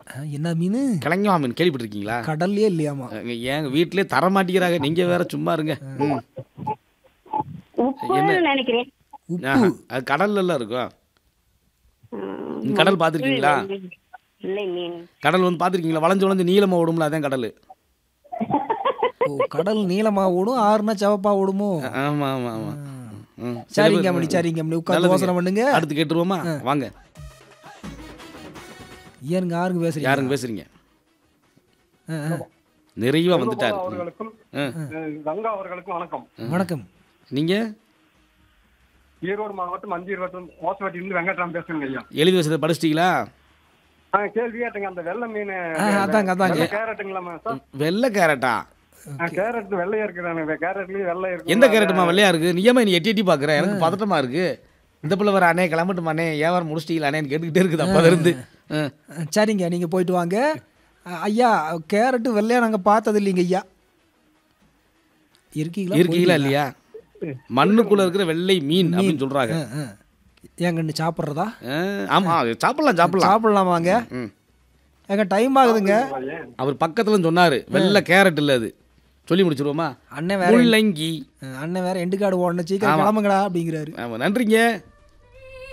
ஆ, என்ன மீன் கிழங்கா மீன் கேள்விப்பட்டிருக்கீங்களா கடல்லே இல்லையாமா அங்க ஏங்க வீட்டிலே தர மாட்டேங்கிறாங்க நீங்க வேற சும்மா இருங்க ம். உப்புன்னு நினைக்கிறேன் ஆஹா, அது கடல்ல எல்லாம் இருக்கும் நீங்க கடல் பார்த்திருக்கீங்களா இல்லை மீன் கடல் வந்து பார்த்திருக்கீங்களா வளைஞ்சு வளைஞ்சு நீளமா ஓடும்ல அதான் கடல் ஓ கடல் நீளமா ஓடும் ஆறுனா செவப்பா ஓடுமோ ஆமா ஆமா ஆமா ம். சரிங்க அம்மணி சரிங்க அம்மணி உட்காந்து நல்லதுங்க. யோசனை பண்ணுங்க அடுத்து கேட்டுருவோமா வாங்க ஏனுங்க யாருங்க பேசுறீங்க யாருங்க பேசுறீங்க ஆ, ஆ. நிறைவா வந்துட்டாரு அவர்களுக்கும் ஆ. அஹ், கங்கா அவர்களுக்கும் வணக்கம் வணக்கம் நீங்க ஈரோடு மாவட்டம் அஞ்சு வட்டம் மோசவட்டிலிருந்து வெங்கட்ராம் பேசுறேங்க ஐயா எழுதி வச்சதை படிச்சிட்டீங்களா ஆ, கேள்வி கேட்டுங்க அந்த வெள்ளை மீன் ஆ, அதாங்க அதாங்க வெள்ளை கேரட்டுங்களாமா சார் வெள்ளை கேரட்டா ஆ, கேரட் வெள்ளையா இருக்குதானே கேரட்லயும் வெள்ளை இருக்கு எந்த கேரட்டுமா வெள்ளையா இருக்கு நீயமா நீ எட்டி எட்டி பாக்குற எனக்கு பதட்டமா இருக்கு இந்த பிள்ளை வர அண்ணே கிளம்பட்டுமாண்ணே வியாபாரம் முடிச்சிட்டீங்களாண்ணேன்னு கேட்டுக்கிட்டே இருக்குது அப்பா இருந்து ஆ. ஆ, சரிங்க நீங்க போயிட்டு வாங்க ஆ, ஐயா கேரட்டு வெள்ளையா நாங்க பார்த்தது இல்லைங்க ஐயா இருக்கீங்களா இருக்கீங்களா இல்லையா மண்ணுக்குள்ள இருக்கிற வெள்ளை மீன் அப்படின்னு சொல்றாங்க ஆ, ஆ. ஏங்க இன்னும் சாப்பிட்றதா ஆ, ஆமா சாப்பிடலாம் சாப்பிடலாம் சாப்பிடலாமாங்க ம். ஏங்க டைம் ஆகுதுங்க அவர் பக்கத்துல சொன்னாரு வெள்ளை கேரட் இல்ல அது சொல்லி முடிச்சிருவோமா அண்ணன் வேற முள்ளங்கி ஆ, அண்ணன் வேற எண்டு கார்டு ஓடணும் சீக்கிரம் கிளம்புங்கடா அப்படிங்கிறாரு ஆமா நன்றிங்க